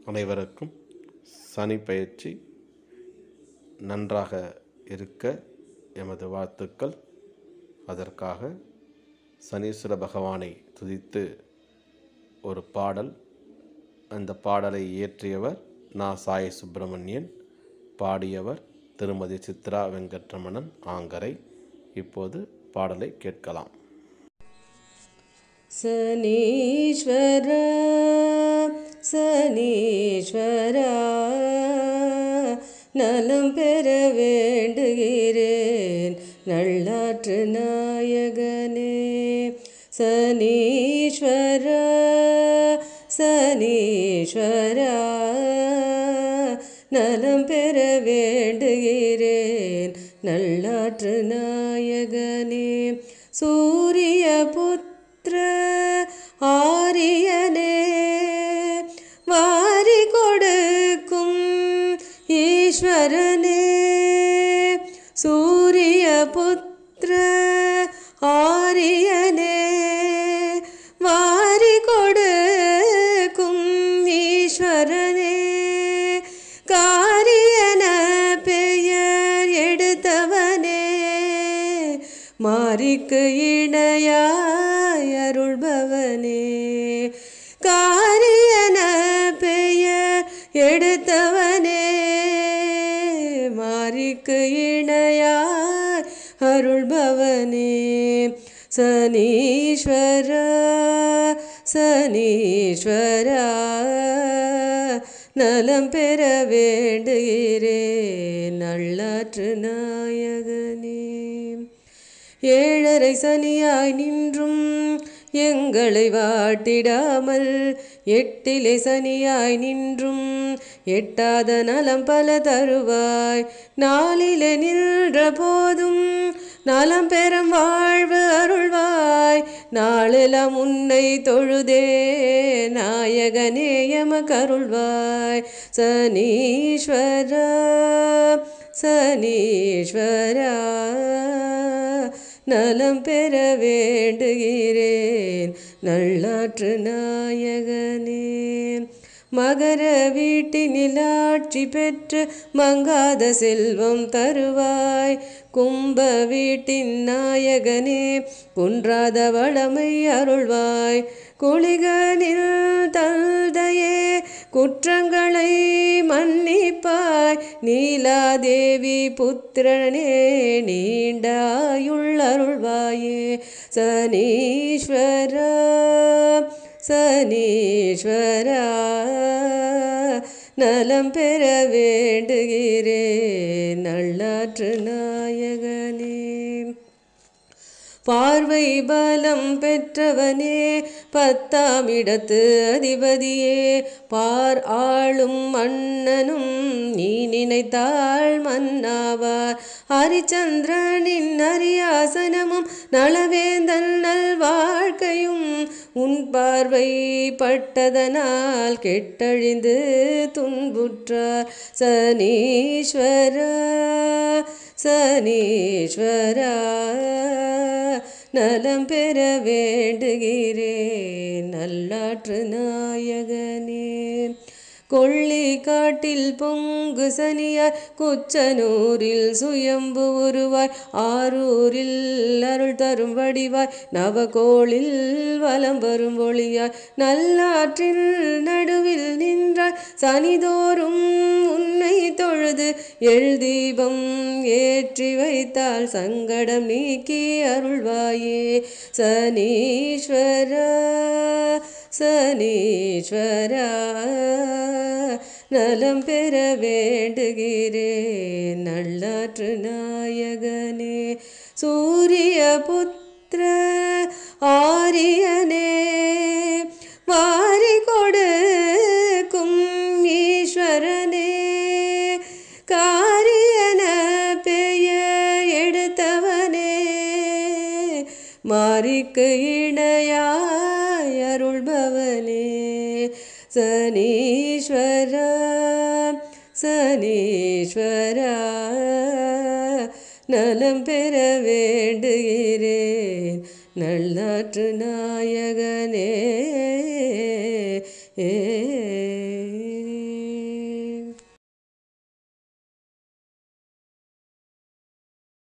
அனைவருக்கும் சனி பயிற்சி நன்றாக இருக்க எமது வாழ்த்துக்கள் அதற்காக சனீஸ்வர பகவானை துதித்து ஒரு பாடல் அந்த பாடலை இயற்றியவர் நா சாய் சுப்பிரமணியன் பாடியவர் திருமதி சித்ரா வெங்கட்ரமணன் ஆங்கரை இப்போது பாடலை கேட்கலாம் சனீஸ்வர சனீஸ்வரா நலம் பெற வேண்டுகிறேன் நல்லாற்று நாயகனே சனீஸ்வர சனீஸ்வரா நலம் பெற வேண்டுகிறேன் நல்லாற்று நாயகனே சூரிய புத்திர ஆரியனே வாரி கொடுக்கும் ஈஸ்வரனே சூரிய புத்திர ஆரியனே வாரி கொடுக்கும் ஈஸ்வரனே காரியன பெயர் எடுத்தவனே மாரிக்கு இணையாய் அருள்பவனே காரியன பெயர் எடுத்தவனே மாரிக்கு இணையாய் அருள்பவனே சனீஸ்வர சனீஸ்வரா நலம் பெற வேண்டுகிறேன் நல்லாற்று நாயகனே ஏழரை சனியாய் நின்றும் எங்களை வாட்டிடாமல் எட்டிலே சனியாய் நின்றும் எட்டாத நலம் பல தருவாய் நாளிலே நின்ற போதும் நலம் பெறும் வாழ்வு அருள்வாய் நாளெல்லாம் உன்னை தொழுதே நாயகனே எமக்கருள்வாய் சனீஸ்வரா சனீஸ்வரா நலம் பெற வேண்டுகிறேன் நல்லாற்று நாயகனே மகர வீட்டினில் ஆட்சி பெற்று மங்காத செல்வம் தருவாய் கும்ப வீட்டின் நாயகனே குன்றாத வளமை அருள்வாய் குளிகனில் தந்தையே குற்றங்களை மன்னிப்பாய் நீலாதேவி புத்திரனே நீண்டாயுள் அருள்வாயே சனீஸ்வரா சனீஸ்வரா நலம் பெற வேண்டுகிறேன் நல்லாற்று நாயகனே பார்வை பலம் பெற்றவனே பத்தாம் இடத்து அதிபதியே பார் ஆளும் மன்னனும் நீ நினைத்தாள் மன்னாவார் ஹரிச்சந்திரனின் அரியாசனமும் நலவேந்தன் நல் வாழ்க்கையும் உன் பார்வை பட்டதனால் கெட்டழிந்து துன்புற்றார் சனீஸ்வரா சனீஸ்வரா நலம் பெற வேண்டுகிறேன் நல்லாற்று நாயகனே கொள்ளி காட்டில் பொங்கு சனியாய் குச்சனூரில் சுயம்பு உருவாய் ஆரூரில் அருள் தரும் வடிவாய் நவகோளில் வலம் வரும் ஒளியாய் நல்லாற்றில் நடுவில் நின்றாய் சனிதோறும் உன்னை தொழுது எழு தீபம் ஏற்றி வைத்தால் சங்கடம் நீக்கி அருள்வாயே சனீஸ்வரா சனீஸ்வரா நலம் பெற வேண்டுகிறேன் நல்லாற்று நாயகனே சூரிய புத்திர ஆரியனே வாரி கொடுக்கும் ஈஸ்வரனே காரியன பெயர் எடுத்தவனே மாரிக்கு இணையாய் அருள்பவனே சனீஸ்வரா சனீஸ்வரா நலம் பெற வேண்டுகிறேன் நல்லாற்று நாயகனே